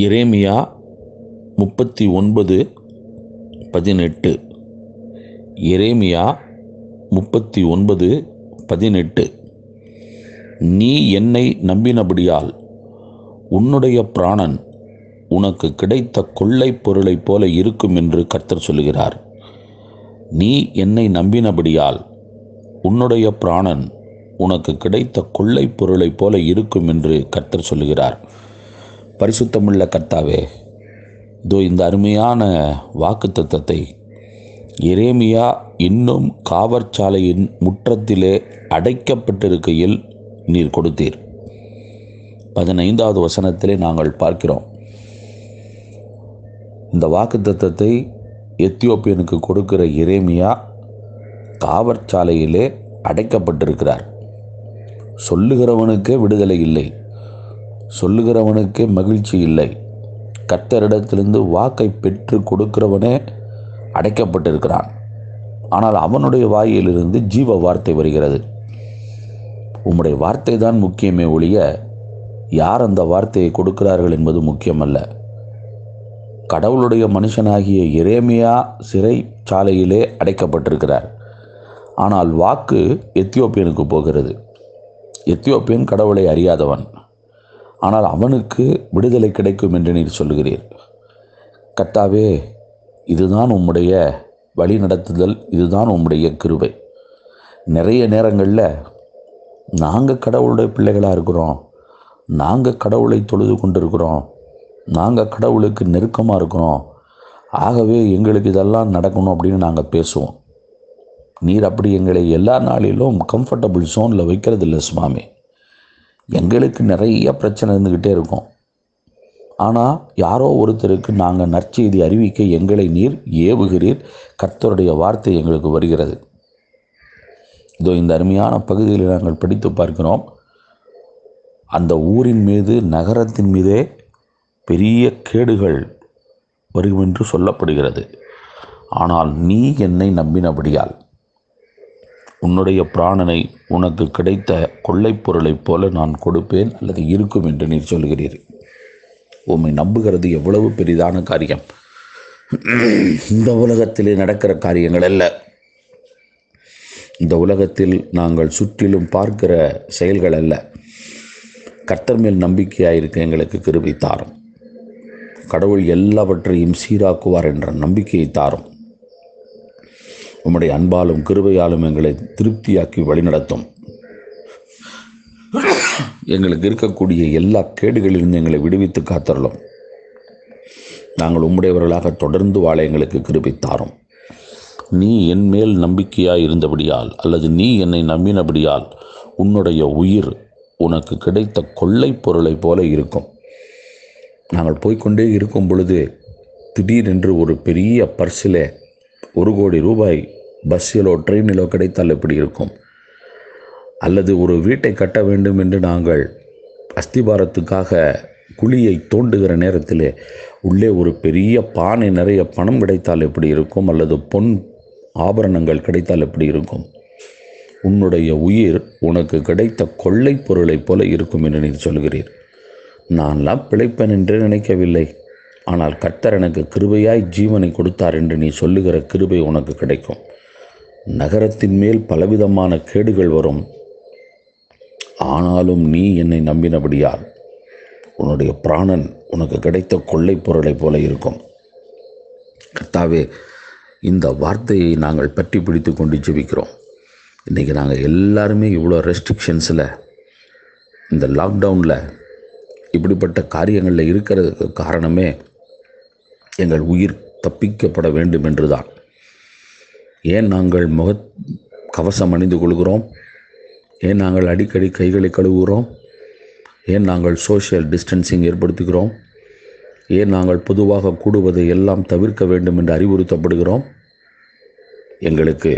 எரேமியா முப்பத்தி ஒன்பது பதினெட்டு எரேமியா முப்பத்தி ஒன்பது பதினெட்டு நீ என்னை நம்பினபடியால் உன்னுடைய பிராணன் உனக்கு கிடைத்த கொள்ளைப் பொருளைப் போல இருக்கும் என்று கர்த்தர் சொல்லுகிறார் நீ என்னை நம்பினபடியால் உன்னுடைய பிராணன் உனக்கு கிடைத்த கொள்ளைப் பொருளைப் போல இருக்கும் என்று கர்த்தர் சொல்லுகிறார் பரிசுத்தமுள்ள கர்த்தாவே இதோ இந்த அருமையான வாக்குத்தத்தத்தை எரேமியா இன்னும் காவற்சாலையின் முற்றத்திலே அடைக்கப்பட்டிருக்கையில் நீர் கொடுத்தீர் பதினைந்தாவது வசனத்திலே நாங்கள் பார்க்கிறோம் இந்த வாக்குத்தத்தத்தை எத்தியோப்பியனுக்கு கொடுக்கிற எரேமியா காவற்சாலையிலே அடைக்கப்பட்டிருக்கிறார் சொல்லுகிறவனுக்கே விடுதலை இல்லை சொல்லுகிறவனுக்கே மகிழ்ச்சி இல்லை கர்த்தரிடத்திலிருந்து வாக்கை பெற்று கொடுக்கிறவனே அடைக்கப்பட்டிருக்கிறான் ஆனால் அவனுடைய வாயிலிருந்து ஜீவ வார்த்தை வருகிறது உம்முடைய வார்த்தை தான் முக்கியமே ஒழிய யார் அந்த வார்த்தையை கொடுக்கிறார்கள் என்பது முக்கியமல்ல கடவுளுடைய மனுஷனாகிய எரேமியா சிறை சாலையிலே அடைக்கப்பட்டிருக்கிறார் ஆனால் வாக்கு எத்தியோப்பியனுக்கு போகிறது எத்தியோப்பியன் கடவுளை அறியாதவன் ஆனால் அவனுக்கு விடுதலை கிடைக்கும் என்று நீர் சொல்லுகிறீர் கர்த்தாவே இதுதான் உம்முடைய வழி நடத்துதல் இதுதான் உம்முடைய கிருபை நிறைய நேரங்களில் நாங்கள் கடவுளுடைய பிள்ளைகளாக இருக்கிறோம் நாங்கள் கடவுளை தொழுது கொண்டிருக்கிறோம் நாங்கள் கடவுளுக்கு நெருக்கமாக இருக்கிறோம் ஆகவே எங்களுக்கு இதெல்லாம் நடக்கணும் அப்படின்னு நாங்கள் பேசுவோம் நீர் அப்படி எங்களை எல்லா நாளிலும் கம்ஃபர்டபுள் ஜோனில் வைக்கிறது இல்லை சுவாமி எங்களுக்கு நிறைய பிரச்சனை இருந்துக்கிட்டே இருக்கும் ஆனால் யாரோ ஒருத்தருக்கு நாங்கள் நற்செய்தி அறிவிக்க எங்களை நீர் ஏவுகிறீர் கர்த்தருடைய வார்த்தை எங்களுக்கு வருகிறது இதோ இந்த அருமையான பகுதியில் நாங்கள் படித்து பார்க்கிறோம் அந்த ஊரின் மீது நகரத்தின் மீதே பெரிய கேடுகள் வரும் என்று சொல்லப்படுகிறது ஆனால் நீ என்னை நம்பினபடியால் உன்னுடைய பிராணனை உனக்கு கிடைத்த கொள்ளைப் பொருளைப் போல நான் கொடுப்பேன் அல்லது இருக்கும் என்று நீர் சொல்கிறீர் உம்மை நம்புகிறது எவ்வளவு பெரிதான காரியம் இந்த உலகத்திலே நடக்கிற காரியங்கள் அல்ல இந்த உலகத்தில் நாங்கள் சுற்றிலும் பார்க்கிற செயல்கள் அல்ல கர்த்தர் மேல் நம்பிக்கையாக இருக்க எங்களுக்கு கிருபை தாரும் கடவுள் எல்லாவற்றையும் சீராக்குவார் என்ற நம்பிக்கையை தாரும் உம்முடைய அன்பாலும் கிருபையாலும் எங்களை திருப்தியாக்கி வழிநடத்தும் எங்களுக்கு இருக்கக்கூடிய எல்லா கேடுகளிலிருந்து எங்களை விடுவித்து காத்தரலும் நாங்கள் உம்முடையவர்களாக தொடர்ந்து வாழ எங்களுக்கு கிருபை தாரும் நீ என் மேல் நம்பிக்கையாய் இருந்தபடியால் அல்லது நீ என்னை நம்பினபடியால் உன்னுடைய உயிர் உனக்கு கிடைத்த கொள்ளைப் பொருளைப் போல இருக்கும் நாங்கள் போய்க்கொண்டே இருக்கும் பொழுது திடீரென்று ஒரு பெரிய பர்சிலே ஒரு கோடி ரூபாய் பஸ்ஸிலோ ட்ரெயினிலோ கிடைத்தால் எப்படி இருக்கும் அல்லது ஒரு வீட்டை கட்ட வேண்டும் என்று நாங்கள் அஸ்திபாரத்துக்காக குழியை தோண்டுகிற நேரத்திலே உள்ளே ஒரு பெரிய பானை நிறைய பணம் கிடைத்தால் எப்படி இருக்கும் அல்லது பொன் ஆபரணங்கள் கிடைத்தால் எப்படி இருக்கும் உன்னுடைய உயிர் உனக்கு கிடைத்த கொள்ளைப் பொருளைப் போல இருக்கும் என்று நீர் சொல்கிறீர் நான்லாம் பிழைப்பேன் என்று நினைக்கவில்லை ஆனால் கர்த்தர் எனக்கு கிருபையாய் ஜீவனை கொடுத்தார் என்று நீ சொல்லுகிற கிருபை உனக்கு கிடைக்கும் நகரத்தின் மேல் பலவிதமான கேடுகள் வரும் ஆனாலும் நீ என்னை நம்பினபடியால் உன்னுடைய பிராணன் உனக்கு கிடைத்த கொள்ளைப் பொருளைப் போல இருக்கும் கர்த்தாவே இந்த வார்த்தையை நாங்கள் பற்றி பிடித்து கொண்டு ஜெபிக்கிறோம் இன்றைக்கி நாங்கள் எல்லாருமே இவ்வளோ ரெஸ்ட்ரிக்ஷன்ஸில் இந்த லாக்டவுனில் இப்படிப்பட்ட காரியங்களில் இருக்கிறதுக்கு காரணமே எங்கள் உயிர் தப்பிக்கப்பட வேண்டும் என்றுதான் ஏன் நாங்கள் முக கவசம் அணிந்து கொள்கிறோம் ஏன் நாங்கள் அடிக்கடி கைகளை கழுவுகிறோம் ஏன் நாங்கள் சோஷியல் டிஸ்டன்சிங் ஏற்படுத்துகிறோம் ஏன் நாங்கள் பொதுவாக கூடுவதை எல்லாம் தவிர்க்க வேண்டும் என்று அறிவுறுத்தப்படுகிறோம் எங்களுக்கு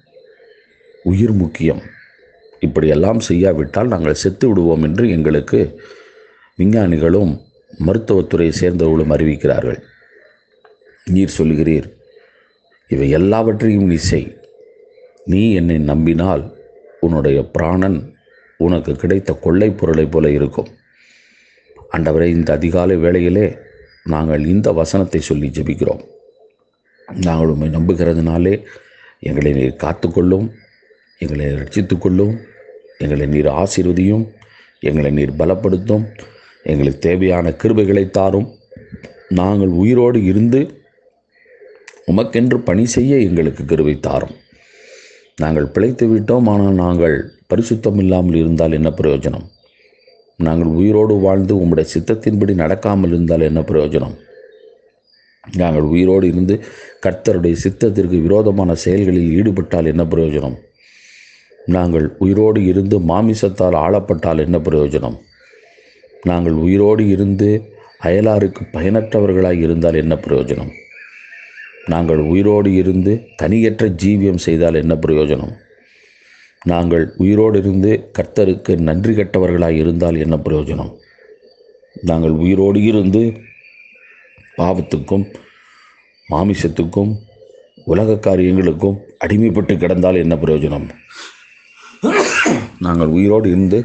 உயிர் முக்கியம் இப்படியெல்லாம் செய்யாவிட்டால் நாங்கள் செத்து விடுவோம் என்று எங்களுக்கு விஞ்ஞானிகளும் மருத்துவத்துறை சேர்ந்தவர்களும் அறிவிக்கிறார்கள் நீர் சொல்கிறீர் இவை எல்லாவற்றையும் நீ செய் நீ என்னை நம்பினால் உன்னுடைய பிராணன் உனக்கு கிடைத்த கொள்ளைப் பொருளைப் போல இருக்கும் ஆண்டவரே இந்த அதிகாலை வேளையிலே நாங்கள் இந்த வசனத்தை சொல்லி ஜெபிக்கிறோம் நாங்கள் உண்மை நம்புகிறதுனாலே எங்களை நீர் காத்துக்கொள்ளும் எங்களை ரட்சித்துக்கொள்ளும் எங்களை நீர் ஆசீர்வதியும் எங்களை நீர் பலப்படுத்தும் எங்களுக்கு தேவையான கிருபைகளை தாரும் நாங்கள் உயிரோடு இருந்து உமக்கென்று பணி செய்ய எங்களுக்கு கிருபை தாரும் நாங்கள் பிழைத்து விட்டோம் ஆனால் நாங்கள் பரிசுத்தம் இல்லாமல் இருந்தால் என்ன பிரயோஜனம் நாங்கள் உயிரோடு வாழ்ந்து உம்முடைய சித்தத்தின்படி நடக்காமல் இருந்தால் என்ன பிரயோஜனம் நாங்கள் உயிரோடு இருந்து கர்த்தருடைய சித்தத்திற்கு விரோதமான செயல்களில் ஈடுபட்டால் என்ன பிரயோஜனம் நாங்கள் உயிரோடு இருந்து மாமிசத்தால் ஆளப்பட்டால் என்ன பிரயோஜனம் நாங்கள் உயிரோடு இருந்து அயலாருக்கு பயனற்றவர்களாய் இருந்தால் என்ன பிரயோஜனம் நாங்கள் உயிரோடு இருந்து கனியற்ற ஜீவியம் செய்தால் என்ன பிரயோஜனம் நாங்கள் உயிரோடு இருந்து கர்த்தருக்கு நன்றி கெட்டவர்களாய் இருந்தால் என்ன பிரயோஜனம் நாங்கள் உயிரோடு இருந்து பாவத்துக்கும் மாமிசத்துக்கும் உலக காரியங்களுக்கும் அடிமைப்பட்டு கிடந்தால் என்ன பிரயோஜனம் நாங்கள் உயிரோடு இருந்து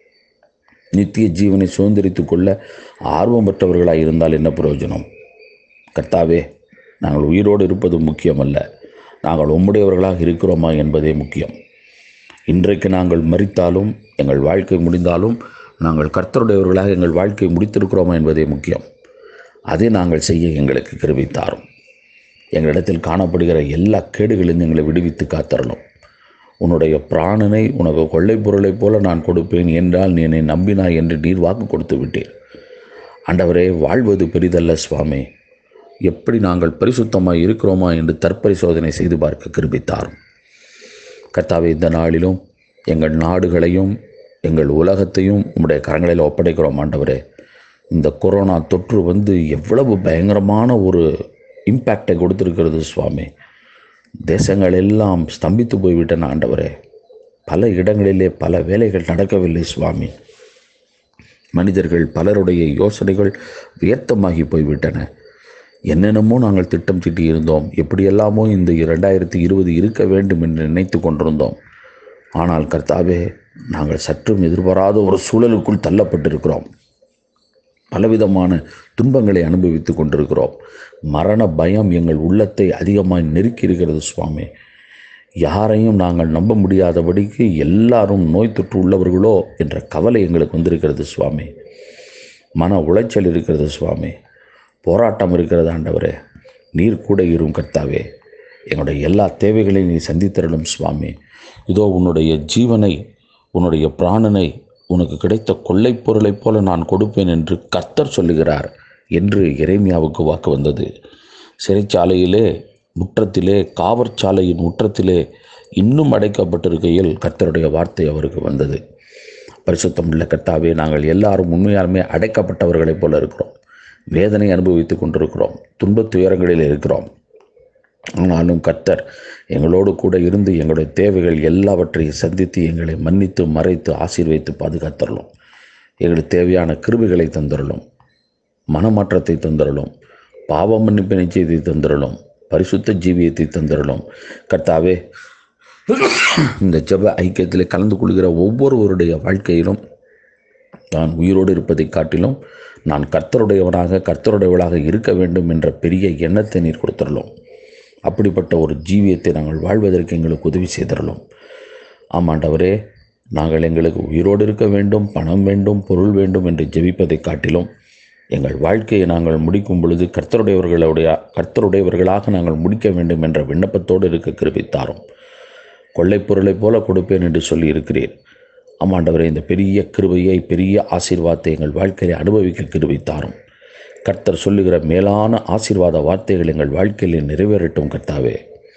நித்திய ஜீவனை சுதந்திரித்து கொள்ள ஆர்வம் பெற்றவர்களாக இருந்தால் என்ன பிரயோஜனம் கர்த்தாவே நாங்கள் உயிரோடு இருப்பது முக்கியமல்ல நாங்கள் உம்முடையவர்களாக இருக்கிறோமா என்பதே முக்கியம் இன்றைக்கு நாங்கள் மறித்தாலும் எங்கள் வாழ்க்கை முடிந்தாலும் நாங்கள் கர்த்தருடையவர்களாக எங்கள் வாழ்க்கை முடித்திருக்கிறோமா என்பதே முக்கியம் அதை நாங்கள் செய்ய எங்களுக்கு கிருபை தாரும் எங்களிடத்தில் காணப்படுகிற எல்லா கேடுகளிலும் எங்களை விடுவித்து காத்தரணும் உன்னுடைய பிராணனை உனக்கு கொள்ளைப் பொருளைப் போல நான் கொடுப்பேன் என்றால் நீ என்னை நம்பினாய் என்று நீர் வாக்கு கொடுத்து விட்டீர் ஆண்டவரே வாழ்வது பெரிதல்ல சுவாமி எப்படி நாங்கள் பரிசுத்தமாய் இருக்கிறோமா என்று தற்பரிசோதனை செய்து பார்க்க கிருபித்தாரும் கர்த்தாவே இந்த நாளிலும் எங்கள் நாடுகளையும் எங்கள் உலகத்தையும் உம்முடைய கரங்களில் ஒப்படைக்கிறோம் ஆண்டவரே இந்த கொரோனா தொற்று வந்து எவ்வளவு பயங்கரமான ஒரு இம்பேக்டை கொடுத்திருக்கிறது சுவாமி தேசங்கள் எல்லாம் ஸ்தம்பித்து போய்விட்டன ஆண்டவரே பல இடங்களிலே பல வேலைகள் நடக்கவில்லை சுவாமி மனிதர்கள் பலருடைய யோசனைகள் வியர்த்தமாகி போய்விட்டன என்னென்னமோ நாங்கள் திட்டம் தீட்டி இருந்தோம் எப்படியெல்லாமோ இந்த இரண்டாயிரத்தி இருபது இருக்க வேண்டும் என்று நினைத்து கொண்டிருந்தோம் ஆனால் கர்த்தாவே நாங்கள் சற்றும் எதிர்பாராத ஒரு சூழலுக்குள் தள்ளப்பட்டிருக்கிறோம் பலவிதமான துன்பங்களை அனுபவித்து கொண்டிருக்கிறோம் மரண பயம் எங்கள் உள்ளத்தை அதிகமாக நெருக்கி இருக்கிறது சுவாமி யாரையும் நாங்கள் நம்ப முடியாதபடிக்கு எல்லாரும் நோய் தொற்று உள்ளவர்களோ என்ற கவலை எங்களுக்கு வந்திருக்கிறது சுவாமி மன உளைச்சல் இருக்கிறது சுவாமி போராட்டம் இருக்கிறது ஆண்டவரே நீர் கூட இரும் கர்த்தாவே எங்களுடைய எல்லா தேவைகளையும் நீ சந்தித்தரலும் சுவாமி இதோ உன்னுடைய ஜீவனை உன்னுடைய பிராணனை உனக்கு கிடைத்த கொள்ளைப் பொருளைப் போல நான் கொடுப்பேன் என்று கர்த்தர் சொல்லுகிறார் என்று எரேமியாவுக்கு வாக்கு வந்தது சிறைச்சாலையிலே முற்றத்திலே காவற்சாலையின் முற்றத்திலே இன்னும் அடைக்கப்பட்டிருக்கையில் கர்த்தருடைய வார்த்தை அவருக்கு வந்தது பரிசுத்தம் உள்ள கர்த்தாவே நாங்கள் எல்லாரும் உண்மையாலுமே அடைக்கப்பட்டவர்களைப் போல இருக்கிறோம் வேதனை அனுபவித்து கொண்டிருக்கிறோம் துன்பத் துயரங்களில் இருக்கிறோம் ஆனாலும் கர்த்தர் எங்களோடு கூட இருந்து எங்களுடைய தேவைகள் எல்லாவற்றையும் சந்தித்து எங்களை மன்னித்து மறைத்து ஆசீர்வைத்து பாதுகாத்தரலும் எங்களுக்கு தேவையான கிருபிகளை தந்தரலும் மனமாற்றத்தை தந்தரலும் பாவ மன்னிப்பு நிச்சயத்தை தந்தரலும் பரிசுத்த ஜீவியத்தை தந்தரலும் கர்த்தாவே இந்த ஜெப ஐக்கியத்தில் கலந்து கொள்கிற ஒவ்வொருவருடைய வாழ்க்கையிலும் நான் உயிரோடு இருப்பதை காட்டிலும் நான் கர்த்தருடையவனாக கர்த்தருடையவளாக இருக்க வேண்டும் என்ற பெரிய எண்ணத்தை நீர் கொடுத்துடலாம் அப்படிப்பட்ட ஒரு ஜீவியத்தை நாங்கள் வாழ்வதற்கு எங்களுக்கு உதவி செய்திடலாம் ஆமாண்டவரே நாங்கள் எங்களுக்கு உயிரோடு இருக்க வேண்டும் பணம் வேண்டும் பொருள் வேண்டும் என்று ஜெபிப்பதை காட்டிலும் எங்கள் வாழ்க்கையை நாங்கள் முடிக்கும் பொழுது கர்த்தருடையவர்களுடைய கர்த்தருடையவர்களாக நாங்கள் முடிக்க வேண்டும் என்ற விண்ணப்பத்தோடு இருக்க கிருபித்தாரும் கொள்ளைப் பொருளைப் போல கொடுப்பேன் என்று சொல்லி இருக்கிறேன் ஆமாண்டவரே இந்த பெரிய கிருபையை பெரிய ஆசீர்வாதத்தை எங்கள் வாழ்க்கையை அனுபவிக்க கிருபித்தாரும் கர்த்தர் சொல்லுகிற மேலான ஆசீர்வாத வார்த்தைகள் எங்கள் வாழ்க்கையில் நிறைவேறட்டும் கர்த்தாவே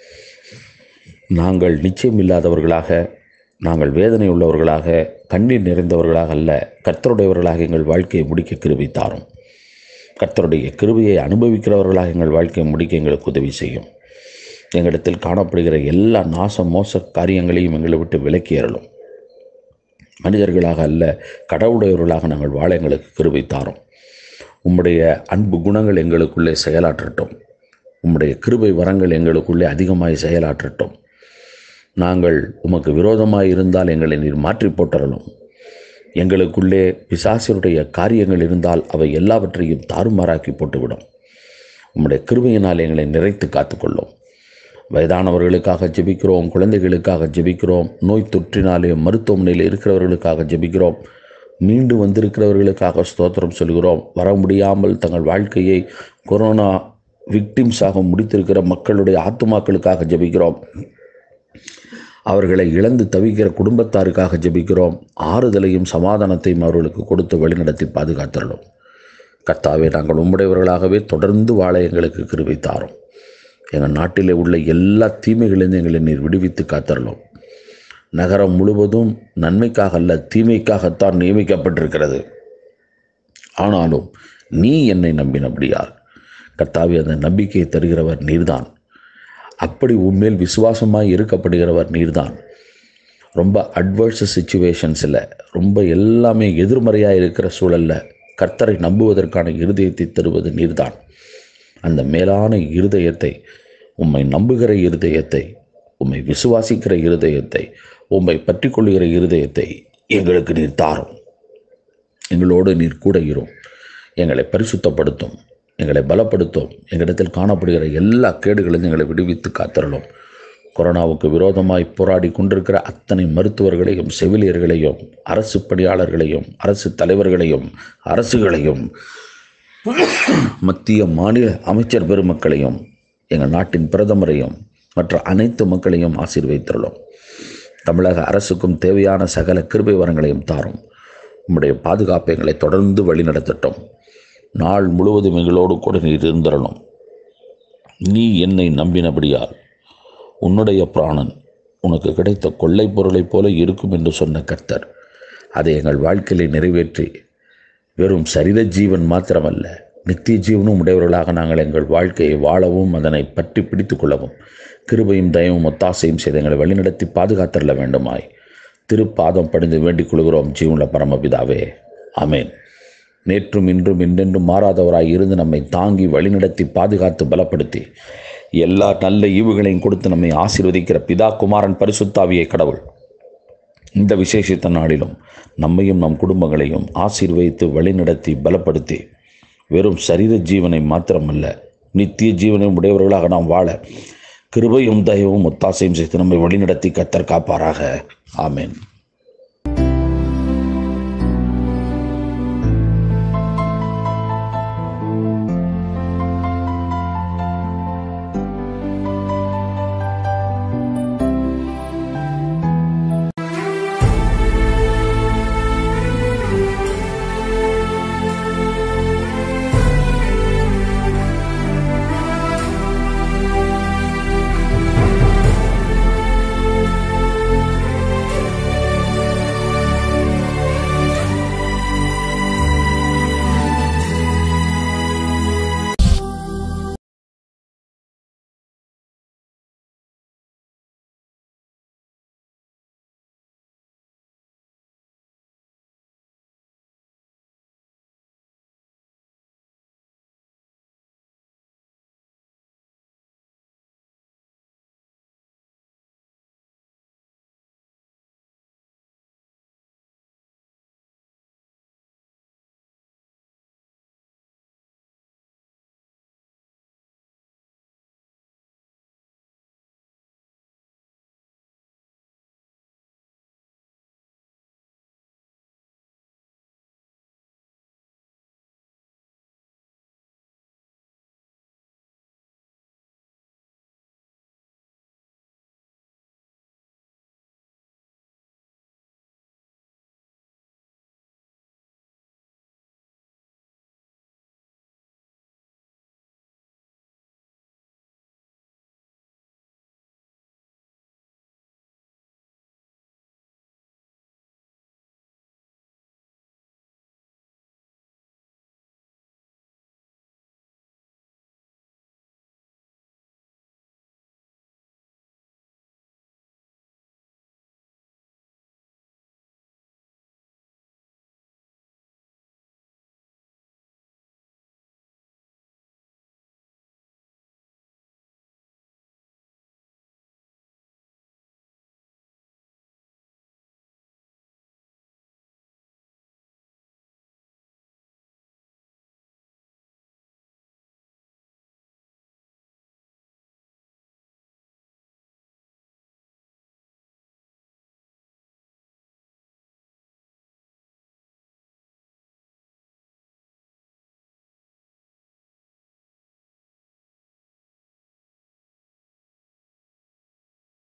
நாங்கள் நிச்சயம் இல்லாதவர்களாக நாங்கள் வேதனை உள்ளவர்களாக கண்ணீர் நிறைந்தவர்களாக அல்ல கர்த்தருடையவர்களாக எங்கள் வாழ்க்கையை முடிக்க கிருபித்தாரும் கர்த்தருடைய கிருபையை அனுபவிக்கிறவர்களாக எங்கள் வாழ்க்கையை முடிக்க எங்களுக்கு உதவி செய்யும் எங்களிடத்தில் காணப்படுகிற எல்லா நாச மோச காரியங்களையும் எங்களை விட்டு விலக்கி ஏறலும் மனிதர்களாக அல்ல கடவுடையவர்களாக நாங்கள் வாழ எங்களுக்கு கிருபை தாரும் உம்முடைய அன்பு குணங்கள் எங்களுக்குள்ளே செயலாற்றட்டும் உம்முடைய கிருபை வரங்கள் எங்களுக்குள்ளே அதிகமாய் செயலாற்றட்டும் நாங்கள் உமக்கு விரோதமாய் இருந்தால் எங்களை நீர் மாற்றி போட்டறலும் எங்களுக்குள்ளே பிசாசினுடைய காரியங்கள் இருந்தால் அவை எல்லாவற்றையும் தாறுமாறாக்கி போட்டுவிடும் உம்முடைய கிருபையினால் எங்களை நிறைத்து காத்துக்கொள்ளும் வயதானவர்களுக்காக ஜெபிக்கிறோம் குழந்தைகளுக்காக ஜெபிக்கிறோம் நோய் தொற்றினாலே மருத்துவமனையில் இருக்கிறவர்களுக்காக ஜெபிக்கிறோம் மீண்டு வந்திருக்கிறவர்களுக்காக ஸ்தோத்திரம் சொல்கிறோம் வர முடியாமல் தங்கள் வாழ்க்கையை கொரோனா விக்டிம்ஸாக முடித்திருக்கிற மக்களுடைய ஆத்துமாக்களுக்காக ஜெபிக்கிறோம் அவர்களை இழந்து தவிக்கிற குடும்பத்தாருக்காக ஜெபிக்கிறோம் ஆறுதலையும் சமாதானத்தையும் அவர்களுக்கு கொடுத்து வழிநடத்தி பாதுகாத்துள்ளோம் கர்த்தாவே நாங்கள் உம்முடையவர்களாகவே தொடர்ந்து வாழ எங்களுக்கு கிருபை தாரும் எங்கள் நாட்டிலே உள்ள எல்லா தீமைகளிலிருந்து எங்களை நீர் விடுவித்து காத்தரலும் நகரம் முழுவதும் நன்மைக்காக அல்ல தீமைக்காகத்தான் நியமிக்கப்பட்டிருக்கிறது ஆனாலும் நீ என்னை நம்பினபடியால் கர்த்தாவே அந்த நம்பிக்கையை தருகிறவர் நீர்தான் அப்படி உண்மையில் விசுவாசமாய் இருக்கப்படுகிறவர் நீர்தான் ரொம்ப அட்வர்ஸ் சுச்சுவேஷன்ஸில் ரொம்ப எல்லாமே எதிர்மறையாக இருக்கிற சூழலில் கர்த்தரை நம்புவதற்கான இருதயத்தை தருவது நீர்தான் அந்த மேலான இருதயத்தை உம்மை நம்புகிற இருதயத்தை உம்மை விசுவாசிக்கிற இருதயத்தை உம்மை பற்றி கொள்ளுகிற இருதயத்தை எங்களுக்கு நீர் தாரும் எங்களோடு நீர் கூட இரும் எங்களை பரிசுத்தப்படுத்தும் எங்களை பலப்படுத்தும் எங்களிடத்தில் காணப்படுகிற எல்லா கேடுகளிலும் எங்களை விடுவித்து காத்தரலும் கொரோனாவுக்கு விரோதமாய் போராடி கொண்டிருக்கிற அத்தனை மருத்துவர்களையும் செவிலியர்களையும் அரசு பணியாளர்களையும் அரசு தலைவர்களையும் அரசுகளையும் மத்திய மாநில அமைச்சர் பெருமக்களையும் எங்கள் நாட்டின் பிரதமரையும் மற்ற அனைத்து மக்களையும் ஆசீர்வைத்துள்ளோம் தமிழக அரசுக்கும் தேவையான சகல கிருபை வரங்களையும் தாரும் உம்முடைய பாதுகாப்பு எங்களை தொடர்ந்து வழிநடத்தட்டும் நாள் முழுவதும் எங்களோடு கூட நீர் இருந்தரணும் நீ என்னை நம்பினபடியால் உன்னுடைய பிராணன் உனக்கு கிடைத்த கொள்ளை பொருளைப் போல இருக்கும் என்று சொன்ன கர்த்தர் அதை எங்கள் வாழ்க்கையிலே நிறைவேற்றி வெறும் சரீர ஜீவன் மாத்திரமல்ல நித்திய ஜீவனும் உடையவர்களாக நாங்கள் எங்கள் வாழ்க்கையை வாழவும் அதனை பற்றி பிடித்து கொள்ளவும் கிருபையும் தயவும் ஒத்தாசையும் செய்து எங்களை வழிநடத்தி பாதுகாத்தரல வேண்டுமாய் திருப்பாதம் படிந்து வேண்டிக் கொள்கிறோம் ஜீவனுள்ள பரமபிதாவே ஆமேன் நேற்றும் இன்றும் இன்றென்றும் மாறாதவராய் இருந்து நம்மை தாங்கி வழிநடத்தி பாதுகாத்து பலப்படுத்தி எல்லா நல்ல ஈவுகளையும் கொடுத்து நம்மை ஆசீர்வதிக்கிற பிதா குமாரன் பரிசுத்தாவியை கடவுள் இந்த விசேஷித்த நாளிலும் நம்மையும் நம் குடும்பங்களையும் ஆசீர்வதித்து வழிநடத்தி பலப்படுத்தி வெறும் சரீர ஜீவனை மாத்திரமல்ல நித்திய ஜீவனை உடையவர்களாக நாம் வாழ கிருபையும் தயவும் ஒத்தாசையும் செய்து நம்மை வழிநடத்தி கத்தர் காப்பாராக ஆமேன்